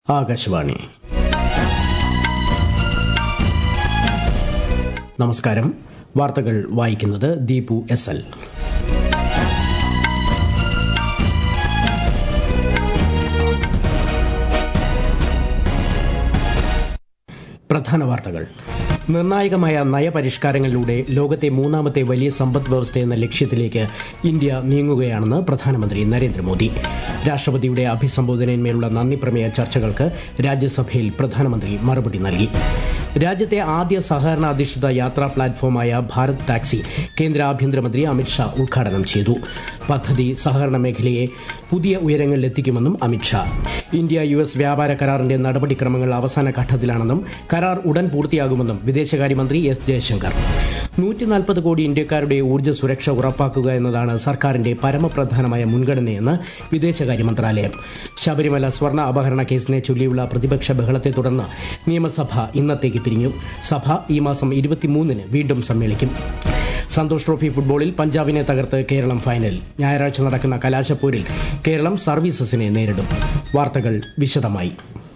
ആകാശവാണി നമസ്കാരം വാർത്തകൾ വായിക്കുന്നത് ദീപു എസ് എൽ പ്രധാന വാർത്തകൾ നിർണായകമായ നയപരിഷ്കാരങ്ങളിലൂടെ ലോകത്തെ മൂന്നാമത്തെ വലിയ സമ്പദ് വ്യവസ്ഥ എന്ന ലക്ഷ്യത്തിലേക്ക് ഇന്ത്യ നീങ്ങുകയാണെന്ന് പ്രധാനമന്ത്രി നരേന്ദ്രമോദി രാഷ്ട്രപതിയുടെ അഭിസംബോധനയിന്മേലുള്ള നന്ദി പ്രമേയ ചർച്ചകൾക്ക് രാജ്യസഭയിൽ പ്രധാനമന്ത്രി മറുപടി നൽകി രാജ്യത്തെ ആദ്യ സഹകരണ അധിഷ്ഠിത യാത്രാ പ്ലാറ്റ്ഫോമായ ഭാരത് ടാക്സി കേന്ദ്ര ആഭ്യന്തരമന്ത്രി അമിത്ഷാ ഉദ്ഘാടനം ചെയ്തു പദ്ധതി സഹകരണ മേഖലയെ പുതിയ ഉയരങ്ങളിലെത്തിക്കുമെന്നും അമിത്ഷാ ഇന്ത്യ യു എസ് വ്യാപാര കരാറിന്റെ നടപടിക്രമങ്ങൾ അവസാന ഘട്ടത്തിലാണെന്നും കരാർ ഉടൻ പൂർത്തിയാകുമെന്നും വിദേശകാര്യമന്ത്രി എസ് ജയശങ്കർ നൂറ്റി നാൽപ്പത് കോടി ഇന്ത്യക്കാരുടെ ഊർജ്ജ സുരക്ഷ ഉറപ്പാക്കുക എന്നതാണ് സർക്കാരിന്റെ പരമപ്രധാനമായ മുൻഗണനയെന്ന് വിദേശകാര്യ മന്ത്രാലയം ശബരിമല സ്വർണ്ണ അപഹരണ കേസിനെ ചൊല്ലിയുള്ള പ്രതിപക്ഷ ബഹളത്തെ തുടർന്ന് നിയമസഭ ഇന്നത്തേക്ക് പിരിഞ്ഞു സഭ ഈ മാസം ഇരുപത്തിമൂന്നിന് വീണ്ടും സമ്മേളിക്കും സന്തോഷ് ട്രോഫി ഫുട്ബോളിൽ പഞ്ചാബിനെ തകർത്ത് കേരളം ഫൈനൽ ഞായറാഴ്ച നടക്കുന്ന കലാശപ്പോരിൽ കേരളം സർവീസസിനെ നേരിടും വാർത്തകൾ വിശദമായി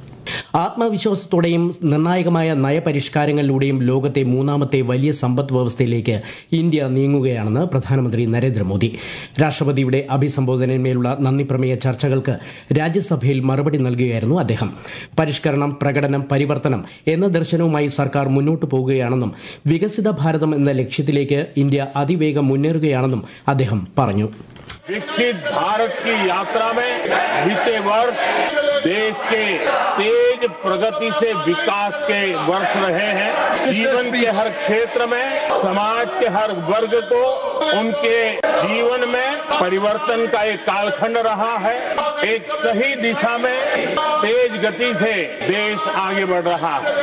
ആത്മവിശ്വാസത്തോടെയും നിർണായകമായ നയപരിഷ്കാരങ്ങളിലൂടെയും ലോകത്തെ മൂന്നാമത്തെ വലിയ സമ്പദ് വ്യവസ്ഥയിലേക്ക് ഇന്ത്യ നീങ്ങുകയാണെന്ന് പ്രധാനമന്ത്രി നരേന്ദ്രമോദി രാഷ്ട്രപതിയുടെ അഭിസംബോധനയിന്മേലുള്ള നന്ദി പ്രമേയ ചർച്ചകൾക്ക് രാജ്യസഭയിൽ മറുപടി നൽകുകയായിരുന്നു അദ്ദേഹം പരിഷ്കരണം പ്രകടനം പരിവർത്തനം എന്ന ദർശനവുമായി സർക്കാർ മുന്നോട്ടു പോകുകയാണെന്നും വികസിത ഭാരതം എന്ന ലക്ഷ്യത്തിലേക്ക് ഇന്ത്യ അതിവേഗം മുന്നേറുകയാണെന്നും അദ്ദേഹം പറഞ്ഞു विकसित भारत की यात्रा में बीते वर्ष देश के तेज प्रगति से विकास के वर्ष रहे हैं जीवन के हर क्षेत्र में समाज के हर वर्ग को उनके जीवन में परिवर्तन का एक कालखंड रहा है एक सही दिशा में तेज गति से देश आगे बढ़ रहा है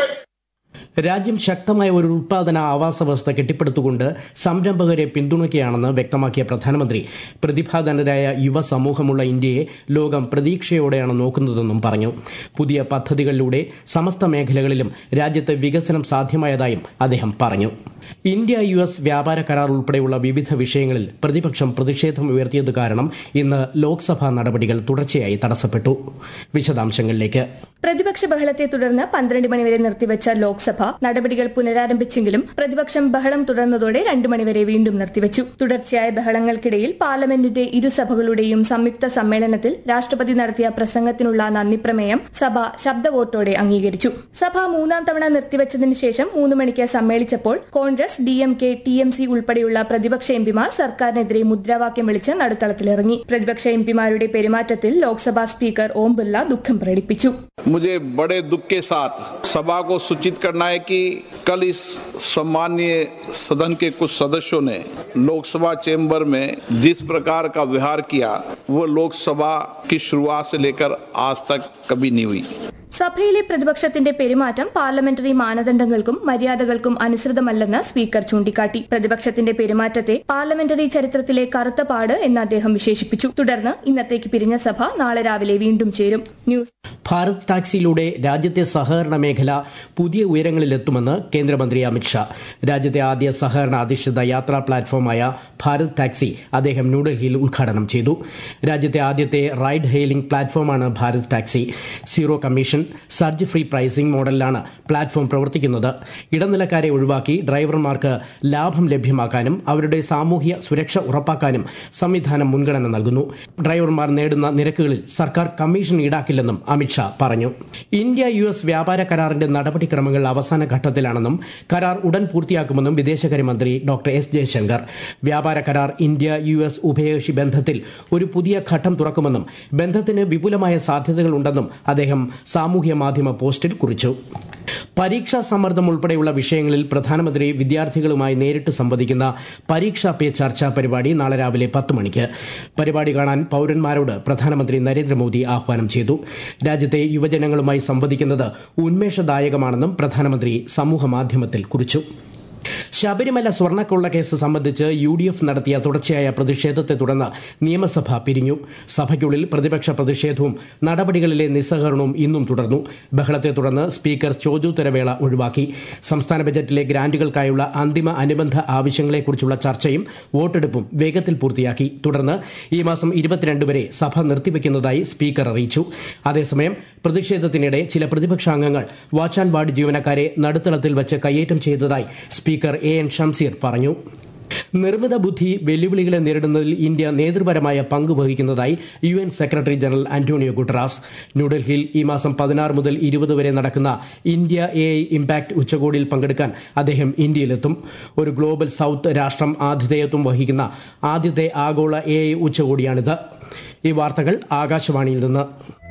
രാജ്യം ശക്തമായ ഒരു ഉൽപാദന ആവാസ വ്യവസ്ഥ കെട്ടിപ്പടുത്തുകൊണ്ട് സംരംഭകരെ പിന്തുണയ്ക്കുകയാണെന്ന് വ്യക്തമാക്കിയ പ്രധാനമന്ത്രി പ്രതിഭാധനരായ യുവസമൂഹമുള്ള ഇന്ത്യയെ ലോകം പ്രതീക്ഷയോടെയാണ് നോക്കുന്നതെന്നും പറഞ്ഞു പുതിയ പദ്ധതികളിലൂടെ സമസ്ത മേഖലകളിലും രാജ്യത്ത് വികസനം സാധ്യമായതായും അദ്ദേഹം പറഞ്ഞു ഇന്ത്യ യു എസ് വ്യാപാര കരാർ ഉൾപ്പെടെയുള്ള വിവിധ വിഷയങ്ങളിൽ പ്രതിപക്ഷം പ്രതിഷേധം ഉയർത്തിയത് കാരണം ഇന്ന് ലോക്സഭാ നടപടികൾ തുടർച്ചയായി തടസ്സപ്പെട്ടു വിശദാംശങ്ങളിലേക്ക് പ്രതിപക്ഷ ബഹളത്തെ തുടർന്ന് പന്ത്രണ്ട് മണിവരെ നിർത്തിവച്ച ലോക്സഭ നടപടികൾ പുനരാരംഭിച്ചെങ്കിലും പ്രതിപക്ഷം ബഹളം തുടർന്നതോടെ രണ്ടു മണിവരെ വീണ്ടും നിർത്തിവച്ചു തുടർച്ചയായ ബഹളങ്ങൾക്കിടയിൽ പാർലമെന്റിന്റെ ഇരുസഭകളുടെയും സംയുക്ത സമ്മേളനത്തിൽ രാഷ്ട്രപതി നടത്തിയ പ്രസംഗത്തിനുള്ള നന്ദിപ്രമേയം സഭ ശബ്ദവോട്ടോടെ അംഗീകരിച്ചു സഭ മൂന്നാം തവണ നിർത്തിവച്ചതിനു ശേഷം മൂന്ന് മണിക്ക് സമ്മേളിച്ചപ്പോൾ Congress D M K T M C ഉൾപ്പെടെയുള്ള പ്രതിപക്ഷ എംപിമാർ സർക്കാരിനെതിരെ മുദ്രാവാക്യം വിളിച്ച് നടുത്തളത്തിലിറങ്ങി പ്രതിപക്ഷ എംപിമാരുടെ പെരുമാറ്റത്തിൽ ലോക്സഭാ സ്പീക്കർ ഓം ബിർള ദുഃഖം പ്രകടിപ്പിച്ചു मुझे बड़े दुख के साथ सभा को सूचित करना है कि कल इस सम्मान्य सदन के कुछ सदस्यों ने लोकसभा चेंबर में जिस प्रकार का व्यवहार किया वो लोकसभा की शुरुआत से लेकर आज तक कभी नहीं हुई സഭയിലെ പ്രതിപക്ഷത്തിന്റെ പെരുമാറ്റം പാർലമെന്ററി മാനദണ്ഡങ്ങൾക്കും മര്യാദകൾക്കും അനുസൃതമല്ലെന്ന് സ്പീക്കർ ചൂണ്ടിക്കാട്ടി പ്രതിപക്ഷത്തിന്റെ പെരുമാറ്റത്തെ പാർലമെന്ററി ചരിത്രത്തിലെ കറുത്ത പാട് എന്ന് അദ്ദേഹം വിശേഷിപ്പിച്ചു തുടർന്ന് ഇന്നത്തേക്ക് പിരിഞ്ഞ സഭ നാളെ രാവിലെ വീണ്ടും ചേരും ന്യൂസ് ഭാരത് ടാക്സിയിലൂടെ രാജ്യത്തെ സഹകരണ മേഖല പുതിയ ഉയരങ്ങളിലെത്തുമെന്ന് കേന്ദ്രമന്ത്രി അമിത്ഷാ രാജ്യത്തെ ആദ്യ സഹകരണ അധിഷ്ഠിത യാത്രാ പ്ലാറ്റ്ഫോമായ ഭാരത് ടാക്സി അദ്ദേഹം ന്യൂഡൽഹിയിൽ ഉദ്ഘാടനം ചെയ്തു രാജ്യത്തെ ആദ്യത്തെ റൈഡ് ഹെയിലിംഗ് പ്ലാറ്റ്ഫോമാണ് Bharat taxi zero commission surge free pricing മോഡലിലാണ് പ്ലാറ്റ്ഫോം പ്രവർത്തിക്കുന്നത് ഇടനിലക്കാരെ ഒഴിവാക്കി ഡ്രൈവർമാർക്ക് ലാഭം ലഭ്യമാക്കാനും അവരുടെ സാമൂഹ്യ സുരക്ഷ ഉറപ്പാക്കാനും സംവിധാനം മുൻഗണന നൽകുന്നു ഡ്രൈവർമാർ നേടുന്ന നിരക്കുകളിൽ സർക്കാർ കമ്മീഷൻ ഈടാക്കില്ലെന്നും അമിത്ഷാ പറഞ്ഞു ഇന്ത്യ യു എസ് വ്യാപാര കരാറിന്റെ നടപടിക്രമങ്ങൾ അവസാന ഘട്ടത്തിലാണെന്നും കരാർ ഉടൻ പൂർത്തിയാക്കുമെന്നും വിദേശകാര്യമന്ത്രി ഡോക്ടർ എസ് ജയശങ്കർ വ്യാപാര കരാർ ഇന്ത്യ യു എസ് ഉഭയകക്ഷി ബന്ധത്തിൽ ഒരു പുതിയ ഘട്ടം തുറക്കുമെന്നും ബന്ധത്തിന് വിപുലമായ സാധ്യതകളുണ്ടെന്നും അദ്ദേഹം സാമൂഹ്യ മാധ്യമ പോസ്റ്റിൽ കുറിച്ചു പരീക്ഷാ സമ്മർദ്ദം ഉൾപ്പെടെയുള്ള വിഷയങ്ങളിൽ പ്രധാനമന്ത്രി വിദ്യാർത്ഥികളുമായി നേരിട്ട് സംവദിക്കുന്ന പരീക്ഷാ പേ ചർച്ചാ പരിപാടി നാളെ രാവിലെ പത്ത് മണിക്ക് പരിപാടി കാണാൻ പൌരന്മാരോട് പ്രധാനമന്ത്രി നരേന്ദ്രമോദി ആഹ്വാനം ചെയ്തു രാജ്യത്തെ യുവജനങ്ങളുമായി സംവദിക്കുന്നത് ഉന്മേഷദായകമാണെന്നും പ്രധാനമന്ത്രി സമൂഹമാധ്യമത്തിൽ കുറിച്ചു ശബരിമല സ്വർണ്ണക്കൊള്ള കേസ് സംബന്ധിച്ച് യു ഡി എഫ് നടത്തിയ തുടർച്ചയായ പ്രതിഷേധത്തെ തുടർന്ന് നിയമസഭ പിരിഞ്ഞു സഭയ്ക്കുള്ളിൽ പ്രതിപക്ഷ പ്രതിഷേധവും നടപടികളിലെ നിസ്സഹകരണവും ഇന്നും തുടർന്നു ബഹളത്തെ തുടർന്ന് സ്പീക്കർ ചോദ്യോത്തരവേള ഒഴിവാക്കി സംസ്ഥാന ബജറ്റിലെ ഗ്രാന്റുകൾക്കായുള്ള അന്തിമ അനുബന്ധ ആവശ്യങ്ങളെക്കുറിച്ചുള്ള ചർച്ചയും വോട്ടെടുപ്പും വേഗത്തിൽ പൂർത്തിയാക്കി തുടർന്ന് ഈ മാസം ഇരുപത്തിരണ്ട് വരെ സഭ നിർത്തിവെക്കുന്നതായി സ്പീക്കർ അറിയിച്ചു അതേസമയം പ്രതിഷേധത്തിനിടെ ചില പ്രതിപക്ഷാംഗങ്ങൾ വാച്ച് ആൻഡ് വാർഡ് ജീവനക്കാരെ നടുത്തളത്തിൽ വച്ച് കയ്യേറ്റം ചെയ്തതായി സ്പീക്കർ എ എൻ ഷംസീർ പറഞ്ഞു നിർമ്മിത ബുദ്ധി വെല്ലുവിളികളെ നേരിടുന്നതിൽ ഇന്ത്യ നേതൃപരമായ പങ്ക് വഹിക്കുന്നതായി U N secretary general Antonio Guterres ന്യൂഡൽഹിയിൽ ഈ മാസം പതിനാറ് മുതൽ ഇരുപത് വരെ നടക്കുന്ന ഇന്ത്യ എ ഐ ഇമ്പാക്ട് ഉച്ചകോടിയിൽ പങ്കെടുക്കാൻ അദ്ദേഹം ഇന്ത്യയിലെത്തും ഒരു ഗ്ലോബൽ സൌത്ത് രാഷ്ട്രം ആതിഥേയത്വം വഹിക്കുന്ന ആദ്യത്തെ ആഗോള എ ഐ ഉച്ചകോടിയാണിത് ഈ വാർത്തകൾ ആകാശവാണിയിൽ നിന്ന്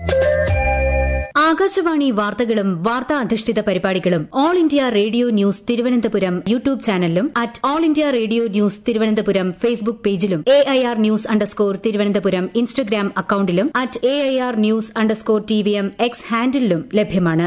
ആകാശവാണി വാർത്തകളും വാർത്താ അധിഷ്ഠിത പരിപാടികളും all India radio news Thiruvananthapuram YouTube ചാനലിലും at all India radio news Thiruvananthapuram Facebook പേജിലും A I R news underscore Thiruvananthapuram Instagram അക്കൌണ്ടിലും at A I R news underscore T V M X ഹാൻഡിലും ലഭ്യമാണ്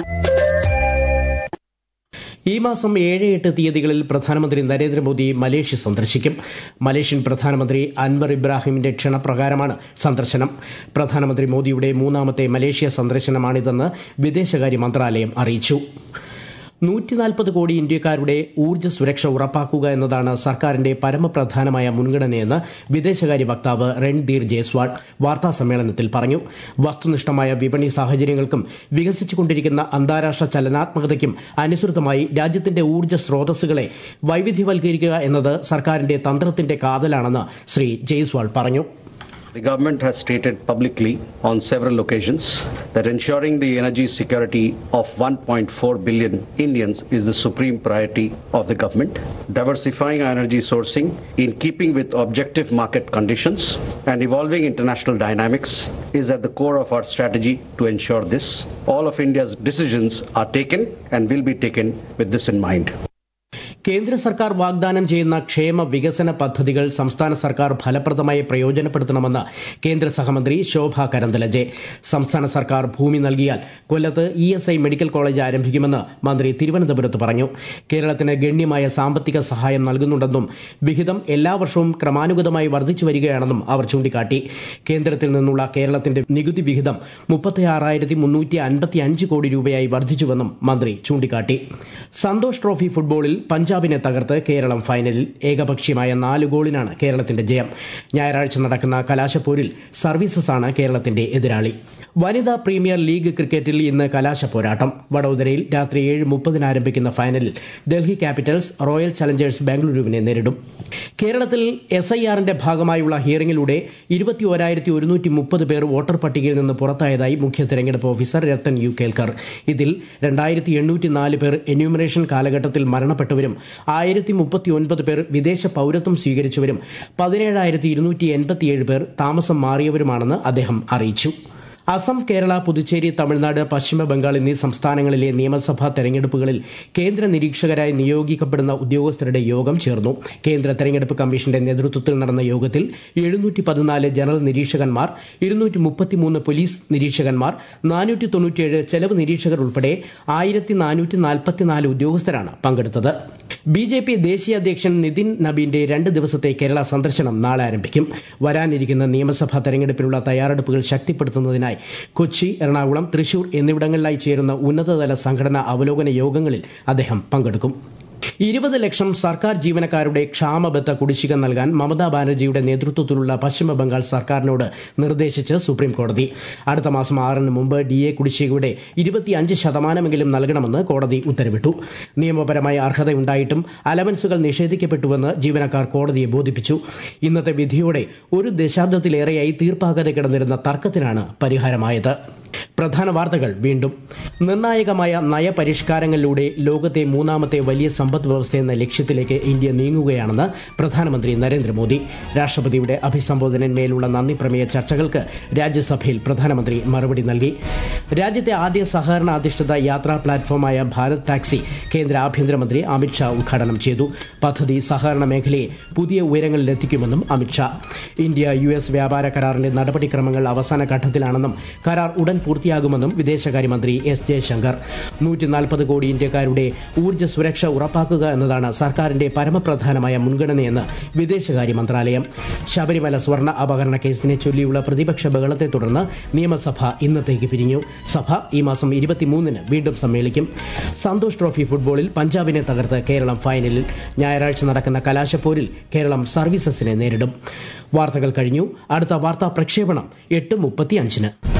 ഈ മാസം ഏഴ് എട്ട് തീയതികളിൽ പ്രധാനമന്ത്രി നരേന്ദ്രമോദി മലേഷ്യ സന്ദർശിക്കും മലേഷ്യൻ പ്രധാനമന്ത്രി അൻവർ ഇബ്രാഹിമിന്റെ ക്ഷണപ്രകാരമാണ് സന്ദർശനം പ്രധാനമന്ത്രി മോദിയുടെ മൂന്നാമത്തെ മലേഷ്യ സന്ദർശനമാണിതെന്ന് വിദേശകാര്യ മന്ത്രാലയം അറിയിച്ചു നൂറ്റിനാൽപ്പത് കോടി ഇന്ത്യക്കാരുടെ ഊർജ്ജ സുരക്ഷ ഉറപ്പാക്കുക എന്നതാണ് സർക്കാരിന്റെ പരമപ്രധാനമായ മുൻഗണനയെന്ന് വിദേശകാര്യ വക്താവ് രൺധീർ ജയ്സ്വാൾ വാർത്താ സമ്മേളനത്തിൽ പറഞ്ഞു വസ്തുനിഷ്ഠമായ വിപണി സാഹചര്യങ്ങൾക്കും വികസിച്ചുകൊണ്ടിരിക്കുന്ന അന്താരാഷ്ട്ര ചലനാത്മകതയ്ക്കും അനുസൃതമായി രാജ്യത്തിന്റെ ഊർജ്ജ സ്രോതസ്സുകളെ വൈവിധ്യവൽക്കരിക്കുക എന്നത് സർക്കാരിന്റെ തന്ത്രത്തിന്റെ കാതലാണെന്ന് ശ്രീ ജയ്സ്വാൾ പറഞ്ഞു The government has stated publicly on several occasions that ensuring the energy security of 1.4 billion Indians is the supreme priority of the government. Diversifying our energy sourcing in keeping with objective market conditions and evolving international dynamics is at the core of our strategy to ensure this. All of India's decisions are taken and will be taken with this in mind. കേന്ദ്ര സർക്കാർ വാഗ്ദാനം ചെയ്യുന്ന ക്ഷേമ വികസന പദ്ധതികൾ സംസ്ഥാന സർക്കാർ ഫലപ്രദമായി പ്രയോജനപ്പെടുത്തണമെന്ന് കേന്ദ്ര സഹമന്ത്രി ശോഭ കരന്തലജെ സംസ്ഥാന സർക്കാർ ഭൂമി നൽകിയാൽ കൊല്ലത്ത് E S I medical college ആരംഭിക്കുമെന്ന് മന്ത്രി തിരുവനന്തപുരത്ത് പറഞ്ഞു കേരളത്തിന് ഗണ്യമായ സാമ്പത്തിക സഹായം നൽകുന്നുണ്ടെന്നും വിഹിതം എല്ലാ വർഷവും ക്രമാനുഗതമായി വർദ്ധിച്ചു വരികയാണെന്നും അവർ ചൂണ്ടിക്കാട്ടി കേന്ദ്രത്തിൽ നിന്നുള്ള കേരളത്തിന്റെ നികുതി വിഹിതം മുപ്പത്തിയാറായിരത്തി മുന്നൂറ്റി അൻപത്തി അഞ്ച് കോടി രൂപയായി വർദ്ധിച്ചുവെന്നും മന്ത്രി ചൂണ്ടിക്കാട്ടി സന്തോഷ് ട്രോഫി ഫുട്ബോളിൽ പഞ്ചാബിനെ തകർത്ത് കേരളം ഫൈനലിൽ ഏകപക്ഷീയമായ നാല് ഗോളിനാണ് കേരളത്തിന്റെ ജയം ഞായറാഴ്ച നടക്കുന്ന കലാശപ്പോരിൽ സർവീസസാണ് കേരളത്തിന്റെ എതിരാളി വനിതാ പ്രീമിയർ ലീഗ് ക്രിക്കറ്റിൽ ഇന്ന് കലാശ പോരാട്ടം വഡോദരയിൽ രാത്രി ഏഴ് മുപ്പതിന് ആരംഭിക്കുന്ന ഫൈനലിൽ ഡൽഹി ക്യാപിറ്റൽസ് റോയൽ ചലഞ്ചേഴ്സ് ബാംഗ്ലൂരുവിനെ നേരിടും കേരളത്തിൽ എസ് ഐ ആറിന്റെ ഭാഗമായുള്ള ഹിയറിംഗിലൂടെ ഇരുപത്തി ഒരായിരത്തി ഒരുന്നൂറ്റി മുപ്പത് പേർ വോട്ടർ പട്ടികയിൽ നിന്ന് പുറത്തായതായി മുഖ്യ തെരഞ്ഞെടുപ്പ് ഓഫീസർ രത്തൻ യു കേൽക്കർ ഇതിൽ രണ്ടായിരത്തി എണ്ണൂറ്റി നാല് പേർ എന്യൂമറേഷൻ കാലഘട്ടത്തിൽ മരണപ്പെട്ടവരും ആയിരത്തി മുപ്പത്തിയൊൻപത് പേർ വിദേശ പൌരത്വം സ്വീകരിച്ചവരും പതിനേഴായിരത്തി ഇരുന്നൂറ്റി എൺപത്തിയേഴ് പേർ താമസം മാറിയവരുമാണെന്ന് അദ്ദേഹം അറിയിച്ചു അസം കേരള പുതുച്ചേരി തമിഴ്നാട് പശ്ചിമ ബംഗാൾ എന്നീ സംസ്ഥാനങ്ങളിലെ നിയമസഭാ തെരഞ്ഞെടുപ്പുകളിൽ കേന്ദ്ര നിരീക്ഷകരായി നിയോഗിക്കപ്പെടുന്ന ഉദ്യോഗസ്ഥരുടെ യോഗം ചേർന്നു കേന്ദ്ര തെരഞ്ഞെടുപ്പ് കമ്മീഷന്റെ നേതൃത്വത്തിൽ നടന്ന യോഗത്തിൽ എഴുന്നൂറ്റി പതിനാല് ജനറൽ നിരീക്ഷകന്മാർ ഇരുന്നൂറ്റി മുപ്പത്തിമൂന്ന് പോലീസ് നിരീക്ഷകന്മാർ നാനൂറ്റി തൊണ്ണൂറ്റിയേഴ് ചെലവ് നിരീക്ഷകർ ഉൾപ്പെടെ ആയിരത്തി നാനൂറ്റി നാൽപ്പത്തിനാല് ഉദ്യോഗസ്ഥരാണ് പങ്കെടുത്തത് ബി ജെ പി ദേശീയ അധ്യക്ഷൻ നിതിൻ നബീന്റെ രണ്ട് ദിവസത്തെ കേരള സന്ദർശനം നാളെ ആരംഭിക്കും വരാനിരിക്കുന്ന നിയമസഭാ തെരഞ്ഞെടുപ്പിനുള്ള തയ്യാറെടുപ്പുകൾ ശക്തിപ്പെടുത്തുന്നതിനായി കൊച്ചി എറണാകുളം തൃശൂർ എന്നിവിടങ്ങളിലായി ചേരുന്ന ഉന്നതതല സംഘടനാ അവലോകന യോഗങ്ങളിൽ അദ്ദേഹം പങ്കെടുക്കും ഇരുപത് ലക്ഷം സർക്കാർ ജീവനക്കാരുടെ ക്ഷാമബത്ത കുടിശ്ശിക നൽകാൻ മമതാ ബാനർജിയുടെ നേതൃത്വത്തിലുള്ള പശ്ചിമ ബംഗാൾ സർക്കാരിനോട് നിർദ്ദേശിച്ച് സുപ്രീം കോടതി അടുത്ത മാസം ആറിന് മുമ്പ് ഡി എ കുടിശ്ശികയുടെ ഇരുപത്തിയഞ്ച് ശതമാനമെങ്കിലും നൽകണമെന്ന് കോടതി ഉത്തരവിട്ടു നിയമപരമായ അർഹതയുണ്ടായിട്ടും അലവൻസുകൾ നിഷേധിക്കപ്പെട്ടുവെന്ന് ജീവനക്കാർ കോടതിയെ ബോധിപ്പിച്ചു ഇന്നത്തെ വിധിയോടെ ഒരു ദശാബ്ദത്തിലേറെയായി തീർപ്പാകാതെ കിടന്നിരുന്ന തർക്കത്തിനാണ് പരിഹാരമായത് പ്രധാന വാർത്തകൾ വീണ്ടും നിർണായകമായ നയപരിഷ്കാരങ്ങളിലൂടെ ലോകത്തെ മൂന്നാമത്തെ വലിയ സമ്പദ് വ്യവസ്ഥ എന്ന ലക്ഷ്യത്തിലേക്ക് ഇന്ത്യ നീങ്ങുകയാണെന്ന് പ്രധാനമന്ത്രി നരേന്ദ്രമോദി രാഷ്ട്രപതിയുടെ അഭിസംബോധനന്മേലുള്ള നന്ദി പ്രമേയ ചർച്ചകൾക്ക് രാജ്യസഭയിൽ പ്രധാനമന്ത്രി മറുപടി നൽകി രാജ്യത്തെ ആദ്യ സഹകരണ അധിഷ്ഠിത യാത്രാ പ്ലാറ്റ്ഫോമായ ഭാരത് ടാക്സി കേന്ദ്ര ആഭ്യന്തരമന്ത്രി അമിത്ഷാ ഉദ്ഘാടനം ചെയ്തു പദ്ധതി സഹകരണ മേഖലയെ പുതിയ ഉയരങ്ങളിലെത്തിക്കുമെന്നും അമിത്ഷാ ഇന്ത്യ യു എസ് വ്യാപാര കരാറിന്റെ നടപടിക്രമങ്ങൾ അവസാന ഘട്ടത്തിലാണെന്നും കരാർ ഉടൻ പൂർത്തി പൂർത്തിയാകുമെന്നും വിദേശകാര്യമന്ത്രി എസ് ജയശങ്കർ നൂറ്റി നാൽപ്പത് കോടി ഇന്ത്യക്കാരുടെ ഊർജ്ജ സുരക്ഷ ഉറപ്പാക്കുക എന്നതാണ് സർക്കാരിന്റെ പരമപ്രധാനമായ മുൻഗണനയെന്ന് വിദേശകാര്യ മന്ത്രാലയം ശബരിമല സ്വർണ്ണ അപഹരണ കേസിനെ ചൊല്ലിയുള്ള പ്രതിപക്ഷ ബഹളത്തെ തുടർന്ന് നിയമസഭ ഇന്നത്തേക്ക് പിരിഞ്ഞു സഭ ഈ മാസം ഇരുപത്തിമൂന്നിന് വീണ്ടും സമ്മേളിക്കും സന്തോഷ് ട്രോഫി ഫുട്ബോളിൽ പഞ്ചാബിനെ തകർത്ത് കേരളം ഫൈനലിൽ ഞായറാഴ്ച നടക്കുന്ന കലാശപ്പോരിൽ കേരളം സർവീസസിനെ നേരിടും വാർത്തകൾ കഴിഞ്ഞു അടുത്ത വാർത്താ പ്രക്ഷേപണം എട്ട് മുപ്പത്തിയഞ്ചിന്